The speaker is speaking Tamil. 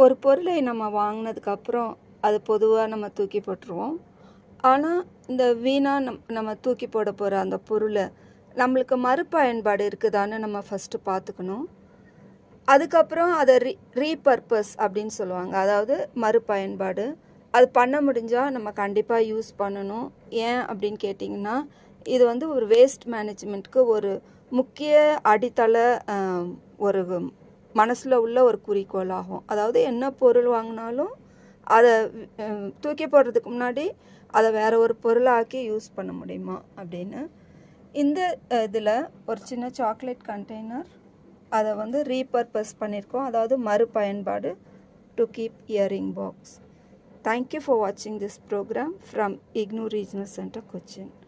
ஒரு பொருளை நம்ம வாங்கினதுக்கப்புறம் அது பொதுவாக நம்ம தூக்கி போட்டுருவோம் ஆனால் இந்த வீணாக நம் நம்ம தூக்கி போட போகிற அந்த பொருளை நம்மளுக்கு மறுபயன்பாடு இருக்குதான்னு நம்ம ஃபஸ்ட்டு பார்த்துக்கணும் அதுக்கப்புறம் அதை ரீ ரீபர்பஸ் அப்படின்னு சொல்லுவாங்க அதாவது மறுபயன்பாடு அது பண்ண முடிஞ்சால் நம்ம கண்டிப்பாக யூஸ் பண்ணணும் ஏன் அப்படின்னு கேட்டிங்கன்னா இது வந்து ஒரு வேஸ்ட் மேனேஜ்மெண்ட்க்கு ஒரு முக்கிய அடித்தள ஆஹ், ஒரு மனசில் உள்ள ஒரு குறிக்கோள் ஆகும் அதாவது என்ன பொருள் வாங்கினாலும் அதை அஹ், தூக்கி போடுறதுக்கு முன்னாடி அதை வேற ஒரு பொருளாக்கி யூஸ் பண்ண முடியுமா அப்படின்னு இந்த இதில் ஒரு சின்ன சாக்லேட் கண்டெய்னர் அதை வந்து ரீபர்பஸ் பண்ணியிருக்கோம் அதாவது மறுபயன்பாடு to keep earring box thank you for வாட்சிங் this program from IGNOU regional centre Cochin